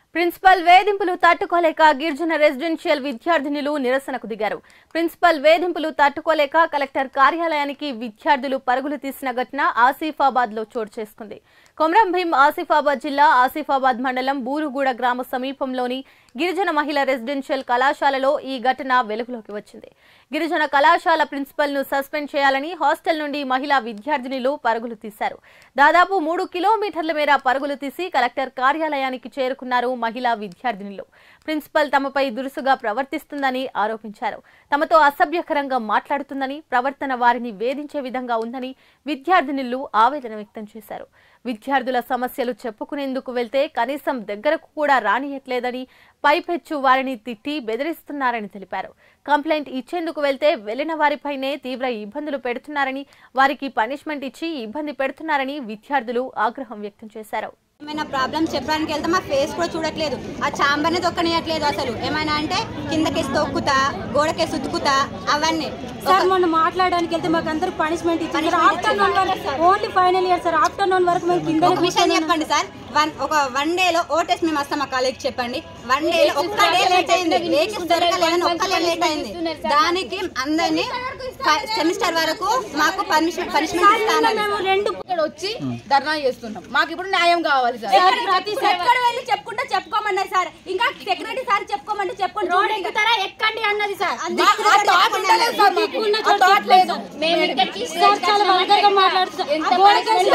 Principal వేధింపులు తట్టుకోలేక గిరిజన రెసిడెన్షియల్ విద్యార్థినులు నిరసనకు దిగారు ప్రిన్సిపల్ వేధింపులు తట్టుకోలేక కలెక్టర్ కార్యాలయానికి విద్యార్థులు పరుగులు తీసిన ఘటన ఆసిఫాబాద్ లో చోటు చేసుకుంది కొమరం భీం ఆసిఫాబాద్ జిల్లా ఆసిఫాబాద్ మండలం బూరుగుడ గ్రామ సమీపంలోని గిరిజన మహిళా రెసిడెన్షియల్ కళాశాలలో ఈ ఘటన వెలుగులోకి వచ్చింది గిరిజన కళాశాల ప్రిన్సిపల్ ను సస్పెండ్ చేయాలని హాస్టల్ నుండి మహిళా విద్యార్థినులు పరుగులు తీశారు దాదాపు మూడు కిలోమీటర్ల మేర పరుగులు తీసి కలెక్టర్ కార్యాలయానికి చేరుకున్నారు మహిళా విద్యార్థినులు ప్రిన్సిపల్ తమపై దురుసుగా ప్రవర్తిస్తుందని ఆరోపించారు తమతో అసభ్యకరంగా మాట్లాడుతుందని ప్రవర్తన వారిని వేధించే విధంగా ఉందని విద్యార్థినులు ఆవేదన వ్యక్తం చేశారు విద్యార్థుల సమస్యలు చెప్పుకునేందుకు వెళ్తే కనీసం దగ్గరకు కూడా రానియట్లేదని పైపెచ్చు వారిని తిట్టి బెదిరిస్తున్నారని తెలిపారు కంప్లైంట్ ఇచ్చేందుకు వెళ్తే వెళ్లిన వారిపైనే తీవ్ర ఇబ్బందులు పెడుతున్నారని వారికి పనిష్మెంట్ ఇచ్చి ఇబ్బంది పెడుతున్నారని విద్యార్థులు ఆగ్రహం వ్యక్తం చేశారు ఏమైనా ప్రాబ్లమ్స్ చెప్పడానికి వెళ్తే మా ఫేస్ కూడా చూడట్లేదు ఆ చాంబర్ని తొక్కనియట్లేదు అసలు ఏమైనా అంటే కిందకేసి తొక్కుతా గోడకేసి ఉతుకుతా అవన్నీ సార్ మొన్న మాట్లాడడానికి వెళ్తే మాకు అందరూ పనిష్మెంట్ ఇచ్చారు ఆఫ్టర్నూన్ వరకు only final year sir afternoon వరకు మేము కింద ఒక విషయం చెప్పండి సార్ వన్ ఒక వన్ డే లో ఓ టెస్ట్ మేము వస్తాం మా కాలేజ్ చెప్పండి వన్ డే లో ఒక్క డే లేట్ అయింది వెహికల్స్ దొరకలేదని ఒక్క డే లేట్ అయింది దానికి అందరినీ సెమిస్టర్ వరకు మాకు పనిష్మెంట్ పనిష్మెంట్ ఇస్తానని మేము రెండు ఇక్కడ వచ్చి ధర్నా చేస్తున్నాం మాకు ఇప్పుడు న్యాయం కావాలి సార్ సార్ ప్రతి ఎక్కడ వెళ్ళి చెప్పుకుంటే చెప్పుకోమన్నారు సార్ ఇంకా సెక్రటరీ సార్ చెప్పుకోమంటే చెప్పుకోండి రోడ్ ఎక్కుతారా ఎక్కండి అన్నది సార్ మా- ఆ thought ఉండలేదు సార్ మాకు. ఆ thought లేదు. సార్ చాలా వల్గర్గా మాట్లాడుతున్నారు ఆ గోడకేసి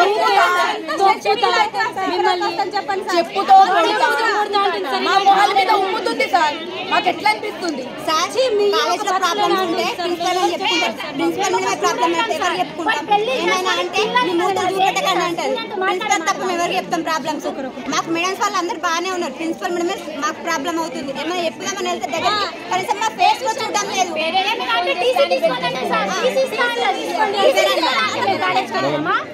తొక్కుతా, మిమ్మల్ని చెప్పుతో కొడతా. కొడతా అంటుంది సార్. మా మొహాల మీద ఉమ్ముతుంది సార్ మాకు ఎట్లా అనిపిస్తుంది సార్ కాలేజ్ లో ప్రాబ్లమ్స్ ఉంటే ప్రిన్సిపల్ అని చెప్పుకుంటారు ప్రిన్సిపల్ మీద ప్రాబ్లమ్ అయితే ఎవరు చెప్పుకుంటాం ఏమైనా అంటే మీ మూతలు చూపెట్టకండి అంటారు ప్రిన్సిపల్ తప్ప మేము ఎవరు చెప్తాం ప్రాబ్లమ్స్ మాకు మేడమ్స్ వాళ్ళు అందరు బాగానే ఉన్నారు ప్రిన్సిపల్ మేడమే మాకు ప్రాబ్లం అవుతుంది ఏమైనా చెప్పుదామని వెళ్తే దగ్గరికి కనీసం మా ఫేస్ కూడా చూడడం లేదు టీసీ తీసుకోండి సార్ టీసీ తీసుకోండి